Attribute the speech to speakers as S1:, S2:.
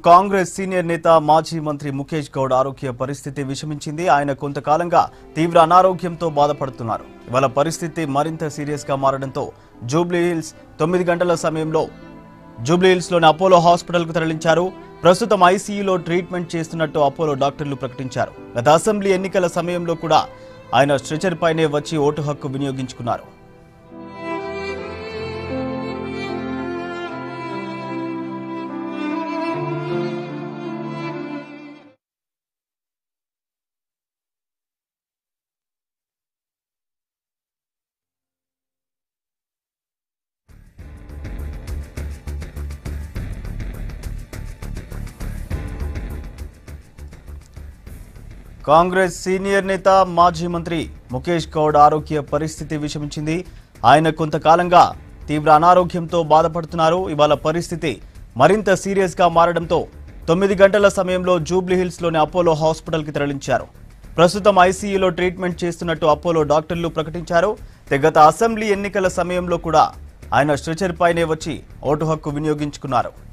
S1: Congress senior నేత మాజీ మంత్రి ముఖేష్ గౌడ్ ఆరోగ్య పరిస్థితి విషమించింది ఆయన కొంతకాలంగా తీవ్ర అనారోగ్యంతో బాధపడుతున్నారు ఇవాళ పరిస్థితి మరింత సీరియస్ గా మారడంతో జూబ్లీ హిల్స్ తొమ్మిది గంటల సమయంలో జూబ్లీ హిల్స్ లోని అపోలో హాస్పిటల్ కు తరలించారు ప్రస్తుతం ఐసీయూలో ట్రీట్మెంట్ చేస్తున్నట్టు అపోలో డాక్టర్లు ప్రకటించారు గత అసెంబ్లీ ఎన్నికల సమయంలో కూడా ఆయన స్ట్రెచర్ పైనే వచ్చి ఓటు హక్కు వినియోగించుకున్నారు కాంగ్రెస్ సీనియర్ నేత మాజీ మంత్రి ముఖేష్ గౌడ్ ఆరోగ్య పరిస్థితి విషమించింది ఆయన కొంతకాలంగా తీవ్ర అనారోగ్యంతో బాధపడుతున్నారు ఇవాళ పరిస్థితి మరింత సీరియస్ గా మారడంతో తొమ్మిది గంటల సమయంలో జూబ్లీ హిల్స్ లోని అపోలో హాస్పిటల్ కి తరలించారు ప్రస్తుతం ఐసీయూలో ట్రీట్మెంట్ చేస్తున్నట్టు అపోలో డాక్టర్లు ప్రకటించారు అయితే గత అసెంబ్లీ ఎన్నికల సమయంలో కూడా ఆయన స్ట్రెచర్ పైనే వచ్చి ఓటు హక్కు వినియోగించుకున్నారు